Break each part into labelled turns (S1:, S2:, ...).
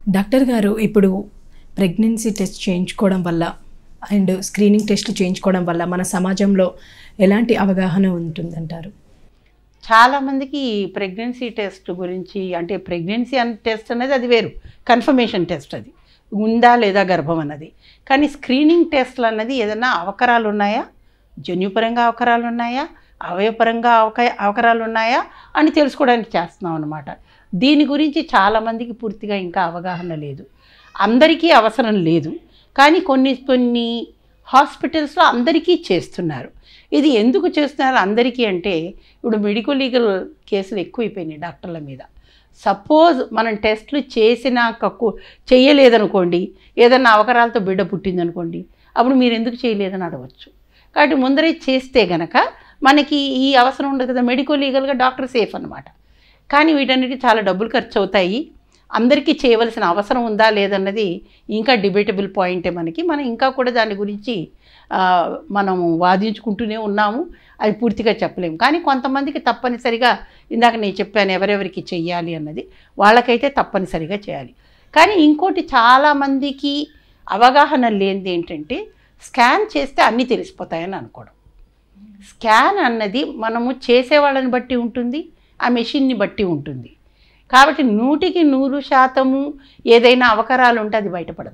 S1: doctor గారు ఇప్పుడు pregnancy test చేయించుకోవడం వల్ల అండ్ స్క్రీనింగ్ టెస్ట్లు చేయించుకోవడం వల్ల మన సమాజంలో ఎలాంటి అవగాహన ఉంటుందంటారు
S2: చాలామందికి ప్రెగ్నెన్సీ టెస్ట్ గురించి అంటే ప్రెగ్నెన్సీ అనే టెస్ట్ అనేది అది వేరు కన్ఫర్మేషన్ టెస్ట్ అది ఉందా లేదా గర్భం అన్నది కానీ స్క్రీనింగ్ టెస్ట్లు అన్నది ఏదైనా అవకరాలు ఉన్నాయా జన్యుపరంగా అవకరాలు ఉన్నాయా అవయవపరంగా అవక అవకరాలు ఉన్నాయా అని తెలుసుకోవడానికి చేస్తున్నాం అనమాట దీని గురించి చాలామందికి పూర్తిగా ఇంకా అవగాహన లేదు అందరికీ అవసరం లేదు కానీ కొన్ని కొన్ని హాస్పిటల్స్లో అందరికీ చేస్తున్నారు ఇది ఎందుకు చేస్తున్నారు అందరికీ అంటే ఇప్పుడు మెడికల్ లీగల్ కేసులు ఎక్కువైపోయినాయి డాక్టర్ల మీద సపోజ్ మనం టెస్ట్లు చేసినాక కు- చేయలేదనుకోండి ఏదన్నా అవకరాలతో బిడ్డ పుట్టిందనుకోండి అప్పుడు మీరు ఎందుకు చేయలేదని అడగచ్చు కాబట్టి ముందరే చేస్తే గనక మనకి ఈ అవసరం ఉండదు కదా మెడికల్ లీగల్గా డాక్టర్ సేఫ్ అనమాట కానీ వీటన్నిటికీ చాలా డబ్బులు ఖర్చు అవుతాయి అందరికీ చేయవలసిన అవసరం ఉందా లేదన్నది ఇంకా డిబేటబుల్ పాయింటే మనకి మనం ఇంకా కూడా దాని గురించి ఆ, మనము వాదించుకుంటూనే ఉన్నాము అది పూర్తిగా చెప్పలేము కానీ కొంతమందికి తప్పనిసరిగా ఇందాక నేను చెప్పాను ఎవరెవరికి చెయ్యాలి అన్నది వాళ్ళకైతే తప్పనిసరిగా చేయాలి కానీ ఇంకోటి చాలామందికి అవగాహన లేనిది ఏంటంటే స్కాన్ చేస్తే అన్నీ తెలిసిపోతాయని అనుకోవడం స్కాన్ అన్నది మనము చేసేవాళ్ళని బట్టి ఉంటుంది ఆ మెషిన్ని బట్టి ఉంటుంది కాబట్టి నూటికి నూరు శాతము ఏదైనా అవకరాలు ఉంటే అది బయటపడదు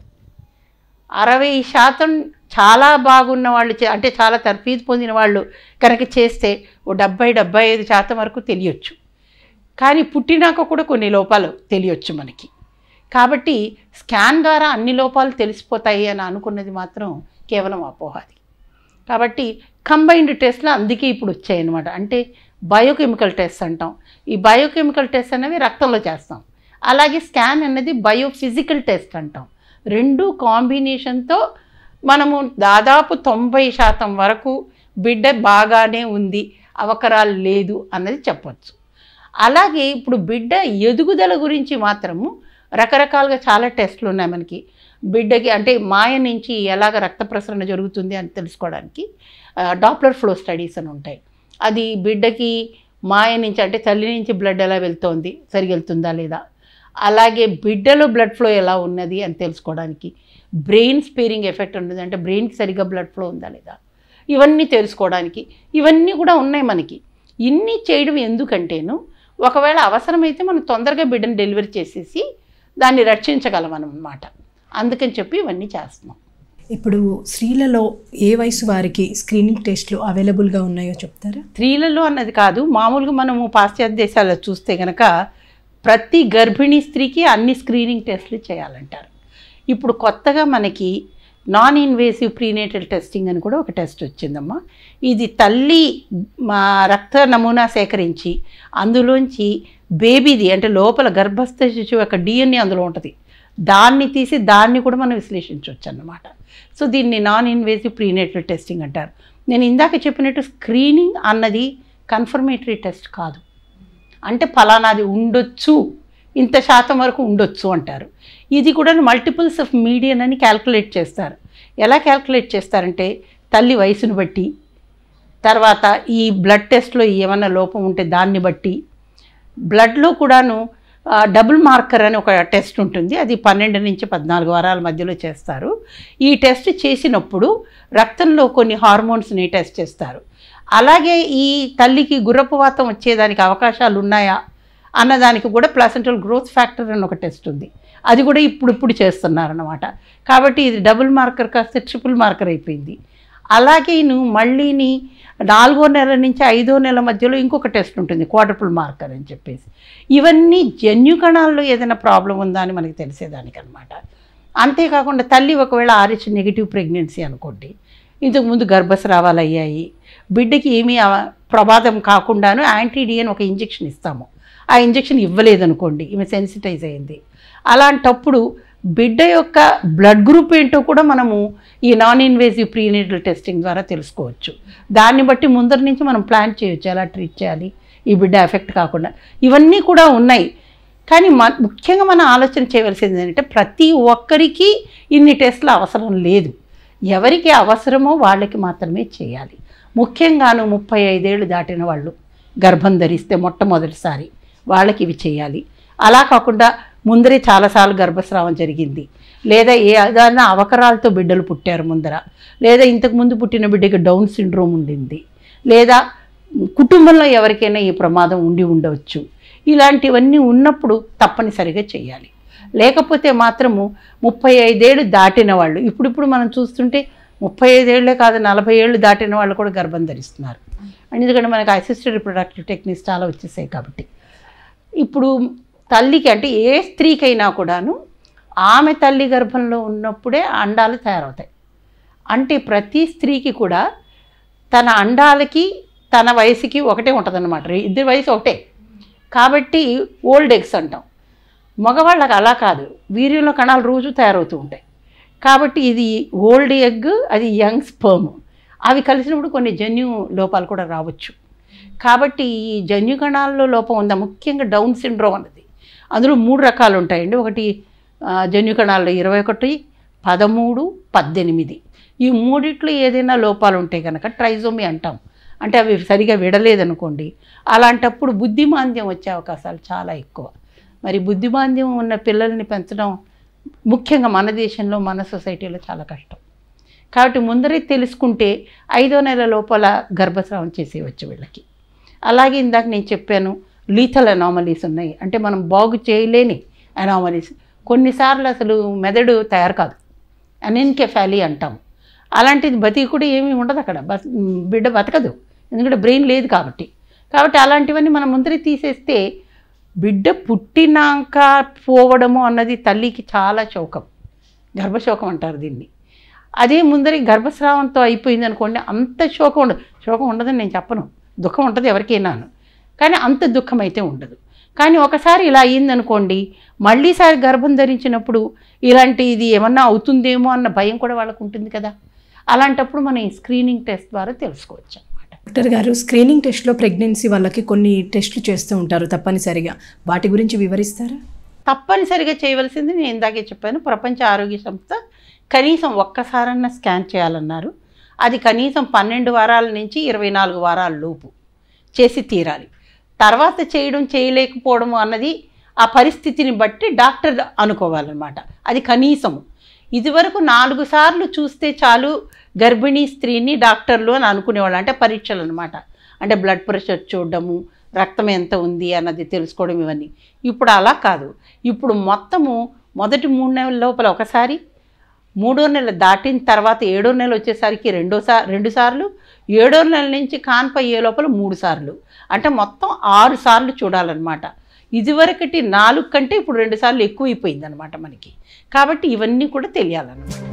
S2: అరవై శాతం చాలా బాగున్న వాళ్ళు చే- అంటే చాలా తర్ఫీదు పొందిన వాళ్ళు కనుక చేస్తే ఓ డెబ్బై డెబ్బై ఐదు శాతం వరకు తెలియచ్చు కానీ పుట్టినాక కూడా కొన్ని లోపాలు తెలియచ్చు మనకి కాబట్టి స్కాన్ ద్వారా అన్ని లోపాలు తెలిసిపోతాయి అని అనుకున్నది మాత్రం కేవలం అపోహాది కాబట్టి కంబైన్డ్ టెస్ట్లు అందుకే ఇప్పుడు వచ్చాయన్నమాట అంటే బయోకెమికల్ టెస్ట్ అంటాం ఈ బయోకెమికల్ టెస్ట్ అనేవి రక్తంలో చేస్తాం అలాగే స్కాన్ అనేది బయోఫిజికల్ టెస్ట్ అంటాం రెండు కాంబినేషన్తో మనము దాదాపు తొంభై శాతం వరకు బిడ్డ బాగానే ఉంది అవకరాలు లేదు అన్నది చెప్పొచ్చు అలాగే ఇప్పుడు బిడ్డ ఎదుగుదల గురించి మాత్రము రకరకాలుగా చాలా టెస్ట్లు ఉన్నాయి మనకి బిడ్డకి అంటే మాయ నుంచి ఎలాగ రక్త ప్రసరణ జరుగుతుంది అని తెలుసుకోవడానికి డాప్లర్ ఫ్లో స్టడీస్ అని ఉంటాయి అది బిడ్డకి మాయ నుంచి అంటే తల్లి నుంచి బ్లడ్ ఎలా వెళ్తోంది సరిగా వెళ్తుందా లేదా అలాగే బిడ్డలో బ్లడ్ ఫ్లో ఎలా ఉన్నది అని తెలుసుకోవడానికి బ్రెయిన్ స్పేరింగ్ ఎఫెక్ట్ ఉంటుంది అంటే బ్రెయిన్కి సరిగ్గా బ్లడ్ ఫ్లో ఉందా లేదా ఇవన్నీ తెలుసుకోవడానికి ఇవన్నీ కూడా ఉన్నాయి మనకి ఇన్ని చేయడం ఎందుకంటేను ఒకవేళ అవసరమైతే మనం తొందరగా బిడ్డను డెలివరీ చేసేసి దాన్ని రక్షించగలం అన్నమాట అందుకని చెప్పి ఇవన్నీ చేస్తున్నాం
S1: ఇప్పుడు స్త్రీలలో ఏ వయసు వారికి స్క్రీనింగ్ టెస్ట్లు అవైలబుల్గా ఉన్నాయో చెప్తారా
S2: స్త్రీలలో అన్నది కాదు మామూలుగా మనము పాశ్చాత్య దేశాల్లో చూస్తే కనుక ప్రతి గర్భిణీ స్త్రీకి అన్ని స్క్రీనింగ్ టెస్ట్లు చేయాలంటారు ఇప్పుడు కొత్తగా మనకి నాన్ ఇన్వేసివ్ ప్రీనేటల్ టెస్టింగ్ అని కూడా ఒక టెస్ట్ వచ్చిందమ్మా ఇది తల్లి మా రక్త నమూనా సేకరించి అందులోంచి బేబీది అంటే లోపల గర్భస్థ శిశువు యొక్క డిఎన్ఏ అందులో ఉంటుంది దాన్ని తీసి దాన్ని కూడా మనం విశ్లేషించవచ్చు అన్నమాట సో దీన్ని నాన్ ఇన్వేసివ్ ప్రీనేటల్ టెస్టింగ్ అంటారు నేను ఇందాక చెప్పినట్టు స్క్రీనింగ్ అన్నది కన్ఫర్మేటరీ టెస్ట్ కాదు అంటే ఫలానాది ఉండొచ్చు ఇంత శాతం వరకు ఉండొచ్చు అంటారు ఇది కూడా మల్టిపుల్స్ ఆఫ్ మీడియన్ అని క్యాల్కులేట్ చేస్తారు ఎలా క్యాల్కులేట్ చేస్తారంటే తల్లి వయసును బట్టి తర్వాత ఈ బ్లడ్ టెస్ట్లో ఏమైనా లోపం ఉంటే దాన్ని బట్టి బ్లడ్లో కూడాను ఆ, డబుల్ మార్కర్ అని ఒక టెస్ట్ ఉంటుంది అది పన్నెండు నుంచి పద్నాలుగు వారాల మధ్యలో చేస్తారు ఈ టెస్ట్ చేసినప్పుడు రక్తంలో కొన్ని హార్మోన్స్ని టెస్ట్ చేస్తారు అలాగే ఈ తల్లికి గుర్రపు వాతం వచ్చేదానికి అవకాశాలు ఉన్నాయా అన్నదానికి కూడా ప్లాసెంటల్ గ్రోత్ ఫ్యాక్టర్ అని ఒక టెస్ట్ ఉంది అది కూడా ఇప్పుడు ఇప్పుడు చేస్తున్నారన్నమాట కాబట్టి ఇది డబుల్ మార్కర్ కాస్త ట్రిపుల్ మార్కర్ అయిపోయింది అలాగే నువ్వు మళ్ళీని నాలుగో నెల నుంచి ఐదో నెల మధ్యలో ఇంకొక టెస్ట్ ఉంటుంది క్వాడ్రపుల్ మార్కర్ అని చెప్పేసి ఇవన్నీ జన్యు కణాల్లో ఏదైనా ప్రాబ్లం ఉందా అని మనకి తెలిసేదానికి అనమాట అంతేకాకుండా తల్లి ఒకవేళ ఆర్హెచ్ నెగిటివ్ ప్రెగ్నెన్సీ అనుకోండి ఇంతకుముందు గర్భస్రావాలు అయ్యాయి బిడ్డకి ఏమీ అవ- ప్రమాదం కాకుండాను యాంటీడీ అని ఒక ఇంజెక్షన్ ఇస్తాము ఆ ఇంజెక్షన్ ఇవ్వలేదనుకోండి ఈమె సెన్సిటైజ్ అయింది అలాంటప్పుడు బిడ్డ యొక్క బ్లడ్ గ్రూప్ ఏంటో కూడా మనము ఈ నాన్ ఇన్వేసివ్ ప్రీనేటల్ టెస్టింగ్ ద్వారా తెలుసుకోవచ్చు దాన్ని బట్టి ముందర నుంచి మనం ప్లాన్ చేయొచ్చు ఎలా ట్రీట్ చేయాలి ఈ బిడ్డ ఎఫెక్ట్ కాకుండా ఇవన్నీ కూడా ఉన్నాయి కానీ మన ముఖ్యంగా మనం ఆలోచన చేయవలసింది ఏంటంటే ప్రతి ఒక్కరికి ఇన్ని టెస్టులు అవసరం లేదు ఎవరికి అవసరమో వాళ్ళకి మాత్రమే చేయాలి ముఖ్యంగాను ముప్పై ఐదేళ్ళు దాటిన వాళ్ళు గర్భం ధరిస్తే మొట్టమొదటిసారి వాళ్ళకి ఇవి చేయాలి అలా కాకుండా ముందరే చాలాసార్లు గర్భస్రావం జరిగింది లేదా ఏ ఏదైనా అవకరాలతో బిడ్డలు పుట్టారు ముందర లేదా ఇంతకుముందు పుట్టిన బిడ్డకి డౌన్ సిండ్రోమ్ ఉండింది లేదా కుటుంబంలో ఎవరికైనా ఈ ప్రమాదం ఉండి ఉండవచ్చు ఇలాంటివన్నీ ఉన్నప్పుడు తప్పనిసరిగా చేయాలి లేకపోతే మాత్రము ముప్పై ఐదేళ్ళు దాటిన వాళ్ళు ఇప్పుడిప్పుడు మనం చూస్తుంటే ముప్పై ఐదేళ్లే కాదు నలభై ఏళ్ళు దాటిన వాళ్ళు కూడా గర్భం ధరిస్తున్నారు ఎందుకంటే మనకి అసిస్టెడ్ రిప్రొడక్టివ్ టెక్నిక్స్ చాలా వచ్చేసాయి కాబట్టి ఇప్పుడు తల్లికి అంటే ఏ స్త్రీకైనా కూడాను ఆమె తల్లి గర్భంలో ఉన్నప్పుడే అండాలు తయారవుతాయి అంటే ప్రతి స్త్రీకి కూడా తన అండాలకి తన వయసుకి ఒకటే ఉంటుందన్నమాట ఇద్దరి వయసు ఒకటే కాబట్టి ఓల్డ్ ఎగ్స్ అంటాం మగవాళ్ళకి అలా కాదు వీర్యంలో కణాలు రోజు తయారవుతూ ఉంటాయి కాబట్టి ఇది ఓల్డ్ ఎగ్ అది యంగ్ స్పర్మ్ అవి కలిసినప్పుడు కొన్ని జన్యు లోపాలు కూడా రావచ్చు కాబట్టి ఈ జన్యు కణాల్లో లోపం ఉందా ముఖ్యంగా డౌన్ సిండ్రోమ్ అన్నది అందులో మూడు రకాలు ఉంటాయండి ఒకటి ఆ, జన్యు కణాల్లో ఇరవై ఒకటి పదమూడు పద్దెనిమిది ఈ మూడిట్లో ఏదైనా లోపాలు ఉంటే కనుక ట్రైజోమి అంటాం అంటే అవి సరిగా విడలేదనుకోండి అలాంటప్పుడు బుద్ధిమాంద్యం వచ్చే అవకాశాలు చాలా ఎక్కువ మరి బుద్ధిమాంద్యం ఉన్న పిల్లల్ని పెంచడం ముఖ్యంగా మన దేశంలో మన సొసైటీలో చాలా కష్టం కాబట్టి ముందరే తెలుసుకుంటే ఐదో నెల లోపల గర్భస్రావం చేసేయవచ్చు వీళ్ళకి అలాగే ఇందాక నేను చెప్పాను లీథల్ అనామలీస్ ఉన్నాయి అంటే మనం బాగు చేయలేని అనామలీస్ కొన్నిసార్లు అసలు మెదడు తయారు కాదు అనెన్కెఫాలీ అంటాం అలాంటిది బతికి కూడా ఏమీ ఉండదు అక్కడ బస్ బిడ్డ బతకదు ఎందుకంటే బ్రెయిన్ లేదు కాబట్టి కాబట్టి అలాంటివన్నీ మనం ముందరే తీసేస్తే బిడ్డ పుట్టినాక పోవడము అన్నది తల్లికి చాలా శోకం గర్భశోకం అంటారు దీన్ని అదే ముందరి గర్భస్రావంతో అయిపోయింది అనుకోండి అంత శోకం ఉండదు శోకం ఉండదని నేను చెప్పను దుఃఖం ఉంటుంది ఎవరికైనాను కానీ అంత దుఃఖం అయితే ఉండదు కానీ ఒకసారి ఇలా అయ్యిందనుకోండి మళ్ళీసారి గర్భం ధరించినప్పుడు ఇలాంటి ఇది ఏమన్నా అవుతుందేమో అన్న భయం కూడా వాళ్ళకు ఉంటుంది కదా అలాంటప్పుడు మనం ఈ స్క్రీనింగ్ టెస్ట్ ద్వారా తెలుసుకోవచ్చు అనమాట
S1: డాక్టర్ గారు స్క్రీనింగ్ టెస్ట్లో ప్రెగ్నెన్సీ వాళ్ళకి కొన్ని టెస్టులు చేస్తూ ఉంటారు తప్పనిసరిగా వాటి గురించి వివరిస్తారా
S2: తప్పనిసరిగా చేయవలసింది నేను ఇందాకే చెప్పాను ప్రపంచ ఆరోగ్య సంస్థ కనీసం ఒక్కసారన్నా స్కాన్ చేయాలన్నారు అది కనీసం పన్నెండు వారాల నుంచి ఇరవై నాలుగు వారాల లోపు చేసి తీరాలి తర్వాత చేయడం చేయలేకపోవడం అన్నది ఆ పరిస్థితిని బట్టి డాక్టర్ అనుకోవాలన్నమాట అది కనీసము ఇదివరకు నాలుగు సార్లు చూస్తే చాలు గర్భిణీ స్త్రీని డాక్టర్లు అని అనుకునేవాళ్ళు అంటే పరీక్షలు అనమాట అంటే బ్లడ్ ప్రెషర్ చూడడము రక్తం ఎంత ఉంది అన్నది తెలుసుకోవడం ఇవన్నీ ఇప్పుడు అలా కాదు ఇప్పుడు మొత్తము మొదటి మూడు నెలల లోపల ఒకసారి మూడో నెల దాటిన తర్వాత ఏడో నెల వచ్చేసరికి రెండోసారి రెండు సార్లు ఏడో నెల నుంచి కాన్ప అయ్యే లోపల మూడు సార్లు అంటే మొత్తం ఆరు సార్లు చూడాలన్నమాట ఇదివరకటి నాలుగు కంటే ఇప్పుడు రెండు సార్లు ఎక్కువైపోయింది అనమాట మనకి కాబట్టి ఇవన్నీ కూడా తెలియాలన్నమాట